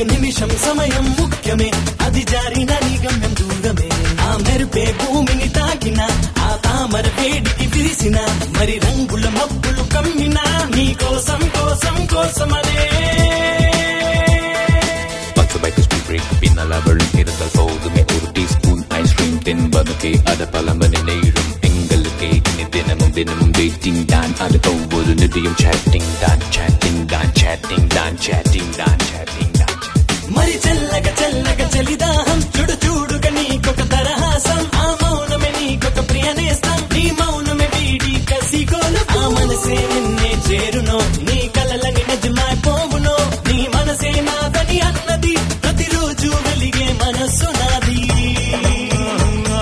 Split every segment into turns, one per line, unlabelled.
నిమిషం సమయం ముఖ్యమే అది జారిన నీ గమ్యం దూరమే ఆ మెరుపే భూమిని తాకిన ఆ తామర వేడికి విరిసిన మరి రంగుల మబ్బులు కమ్మిన నీ కోసం కోసం కోసమనే
പത്ത് ബൈക്ക് സ്പീഡ് ബ്രേക്ക് പിന്നലവളും ഇരുന്നൽ പോകുമേ ഒരു ടീസ്പൂൺ ഐസ്ക്രീം തിൻപതൊക്കെ അത് പലമ്പനെ നേടും എങ്കലൊക്കെ ഇനി ദിനമും ദിനമും ഡേറ്റിംഗ് ഡാൻ അത് ഒവ്വൊരു നിധിയും ചാറ്റിംഗ് ഡാൻ ചാറ്റിംഗ് ഡാൻ ചാറ്റിംഗ് ഡാൻ ചാറ്റിംഗ് ഡാൻ ചാറ്റിംഗ് ഡാൻ
మరి చల్లగ చల్లగ చలిదాహం చూడు చూడుగా నీకొక తరహాసం ఆ మౌనమే నీకొక ప్రియ నేస్తం నీ మౌనమే వీడి కసిగోలు ఆ మనసే నిన్నే చేరునో నీ కలలని నిజమైపోవునో నీ మనసే నాదని అన్నది ప్రతిరోజు వెలిగే మనస్సు నాది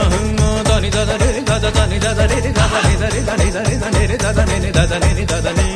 దని దద ని దద దని దద ని దద ని దద ని దద ని దద ని దద ని దద ని